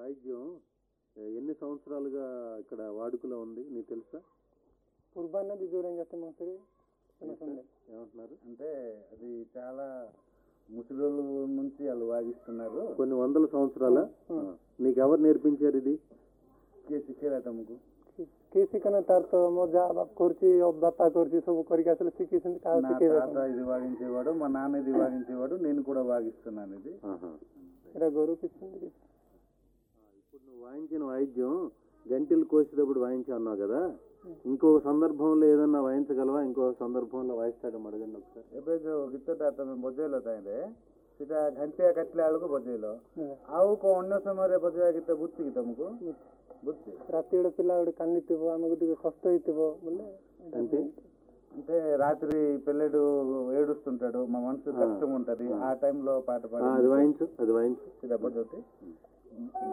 వాయిద్యం ఏ, ఎన్ని సంవత్సరాలుగా ఇక్కడ వాడుకలో ఉంది నీకు తెలుసా పూర్వాన్నది దూరం చేస్తే మాకు చిన్నసండే ఏమంటున్నారు అంటే అది చాలా ముసలోళ్ళ నుంచి వాళ్ళు వాగిస్తున్నారు కొన్ని వందల సంవత్సరాల నీకు ఎవరు నేర్పించారు ఇది କିଏ ଶିଖେଇଲା ତମକୁ କିଏ ଶିଖେନା ତାର ତ ମୋ ଯାହା ବାପ କରୁଛି ବାପା କରୁଛି ସବୁ କରିକି ଆସିଲେ ଶିଖେଇଛନ୍ତି କାହା నా ଶିଖେଇବେ తాత ఇది వాగించేవాడు మా నాన్న ఇది వాగించేవాడు నేను కూడా వాగిస్తున్నాను ఇది ఆహా. ଏଇଟା ଗୋରୁ କିଛି କିଛି ఇప్పుడు నువ్వు వాయించిన వాయిద్యం గంటలు కోసేటప్పుడు వాయించా అన్నావు కదా ఇంకో సందర్భంలో ఏదన్నా వాయించగలవా ఇంకో సందర్భంలో వాయిస్తాడో అడగండి ఒకసారి ଏବେ ଯୋଉ ଗୀତଟା ତମେ ବଜେଇଲ ତାହିଁରେ ସେଟା ଘଣ୍ଟିଆ କାଟିଲା ବେଳକୁ ବଜେଇଲ ଆଉ କୋଉ ଅନ୍ୟ ସମୟରେ ବଜେଇବା ଗୀତ ବୁଝୁଛି କି ତମକୁ ବୁଝୁଛି ରାତି ଗୋଟେ ପିଲା ଗୋଟେ କାନ୍ଦିଥିବ ଆମକୁ ଟିକେ କଷ୍ଟ ହେଇଥିବ ବୋଲେ అంటే అంటే రాత్రి పిల్లడు ఏడుస్తుంటాడు మా మనసు కష్టం ఉంటది ఆ టైంలో పాట ఆ, పాడి అది వాయించు అది వాయించు దెబ్బతోటి